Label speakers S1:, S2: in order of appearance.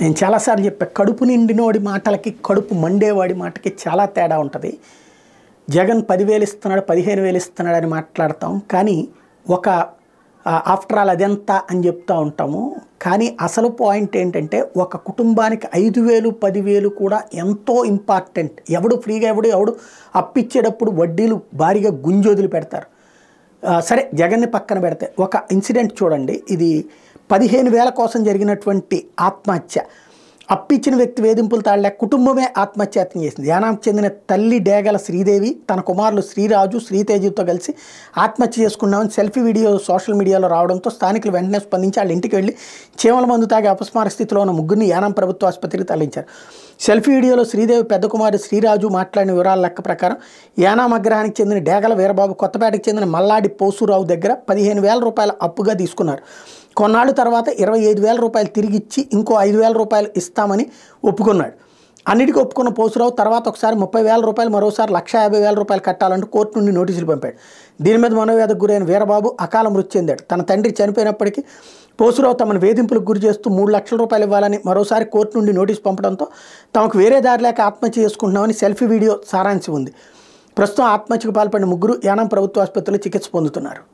S1: నేను చాలాసార్లు చెప్పా కడుపు నిండినోడి మాటలకి కడుపు మండేవాడి మాటకి చాలా తేడా ఉంటుంది జగన్ పదివేలు ఇస్తున్నాడు పదిహేను వేలు ఇస్తున్నాడు అని మాట్లాడతాం కానీ ఒక ఆఫ్టర్ ఆల్ అదెంత అని చెప్తూ ఉంటాము కానీ అసలు పాయింట్ ఏంటంటే ఒక కుటుంబానికి ఐదు వేలు పదివేలు కూడా ఎంతో ఇంపార్టెంట్ ఎవడు ఫ్రీగా ఎవడు ఎవడు అప్పిచ్చేటప్పుడు వడ్డీలు భారీగా గుంజొదిలి పెడతారు ఆ, సరే జగన్ని పక్కన పెడితే ఒక ఇన్సిడెంట్ చూడండి ఇది పదిహేను వేల కోసం జరిగినటువంటి ఆత్మహత్య అప్పిచ్చిన వ్యక్తి వేధింపులు తాళలేక కుటుంబమే ఆత్మహత్యాయత్నం చేసింది యానాకు చెందిన తల్లి డేగల శ్రీదేవి తన కుమారులు శ్రీరాజు శ్రీతేజుతో కలిసి ఆత్మహత్య చేసుకున్నామని సెల్ఫీ వీడియో సోషల్ మీడియాలో రావడంతో స్థానికులు వెంటనే స్పందించి వాళ్ళ ఇంటికి వెళ్ళి చీమల మందు తాగి అపస్మార స్థితిలో ఉన్న ముగ్గురిని యానాం ప్రభుత్వ ఆసుపత్రికి తరలించారు సెల్ఫీ వీడియోలో శ్రీదేవి పెద్ద కుమారుడు శ్రీరాజు మాట్లాడిన వివరాల లెక్క ప్రకారం యానాం అగ్రహానికి చెందిన డేగల వీరబాబు కొత్తపేటకు చెందిన మల్లాడి పోసురావు దగ్గర పదిహేను వేల రూపాయల అప్పుగా తీసుకున్నారు కొన్నాళ్ళు తర్వాత ఇరవై ఐదు వేల రూపాయలు తిరిగి ఇచ్చి ఇంకో ఐదు వేల రూపాయలు ఇస్తామని ఒప్పుకున్నాడు అన్నిటికీ ఒప్పుకున్న పోసురావు తర్వాత ఒకసారి ముప్పై వేల రూపాయలు మరోసారి లక్ష యాభై వేల రూపాయలు కట్టాలంటూ కోర్టు నుండి నోటీసులు పంపాడు దీని మీద మనోవ్యాధికి గురైన వీరబాబు అకాల మృతి చెందాడు తన తండ్రి చనిపోయినప్పటికీ పోసురావు తమను వేధింపులకు గురి చేస్తూ మూడు లక్షల రూపాయలు ఇవ్వాలని మరోసారి కోర్టు నుండి నోటీసు పంపడంతో తమకు వేరే దారి లేక ఆత్మహత్య చేసుకుంటున్నామని సెల్ఫీ వీడియో సారాంశం ఉంది ప్రస్తుతం ఆత్మహత్యకు పాల్పడిన ముగ్గురు యానం ప్రభుత్వ ఆసుపత్రిలో చికిత్స పొందుతున్నారు